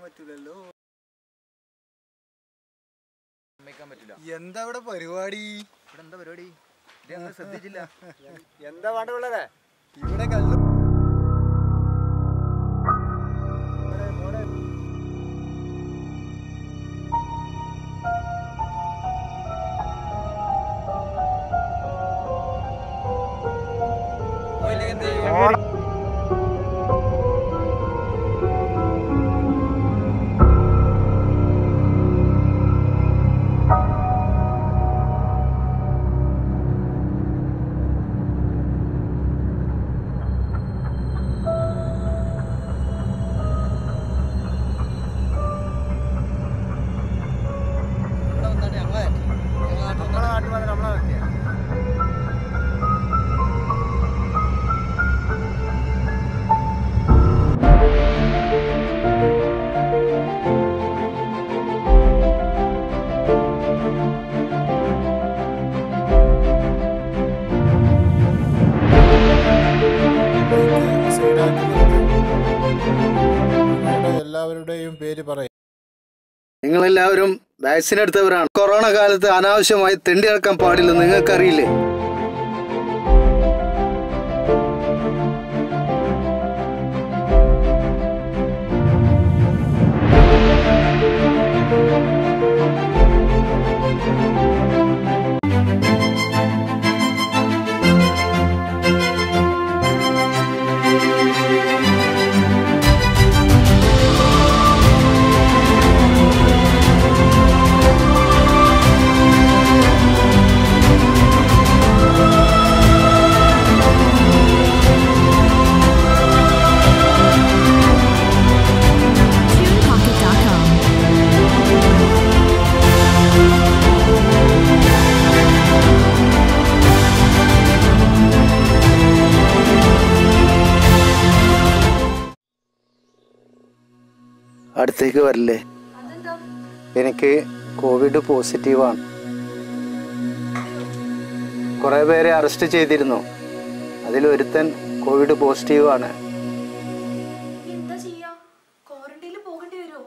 പറ്റൂലല്ലോ സമ്മതിക്കാൻ പറ്റില്ല എന്താ ഇവിടെ പരിപാടി ഇവിടെ എന്താ പരിപാടി ഇത് ഞങ്ങൾ ശ്രദ്ധിച്ചില്ല എന്താ വേണ്ട പിള്ളേരെ ഇവിടെ കല്ലു നമ്മളെ നാട്ടിൽ വന്ന് നമ്മളെ പറ്റിയ എല്ലാവരുടെയും പേര് പറയും നിങ്ങളെല്ലാവരും വാക്സിൻ എടുത്തവരാണ് കൊറോണ കാലത്ത് അനാവശ്യമായി തെണ്ടി നടക്കാൻ പാടില്ലെന്ന് നിങ്ങൾക്കറിയില്ലേ TunePocket.com. അടുത്തേക്ക് വരില്ലേ എനിക്ക് കോവിഡ് പോസിറ്റീവാണ് കുറേ പേരെ അറസ്റ്റ് ചെയ്തിരുന്നു അതിലൊരുത്തൻ കോവിഡ് പോസിറ്റീവാണ് എന്താ ചെയ്യാ ക്വാറന്റൈനിൽ പോകേണ്ടി വരുമോ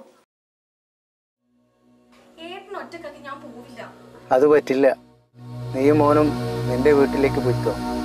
ഏട്ടൻ ഒറ്റക്കാക്കി ഞാൻ പോവില്ല അത് പറ്റില്ല നീ മോനും നിന്റെ വീട്ടിലേക്ക് പോയിക്കോ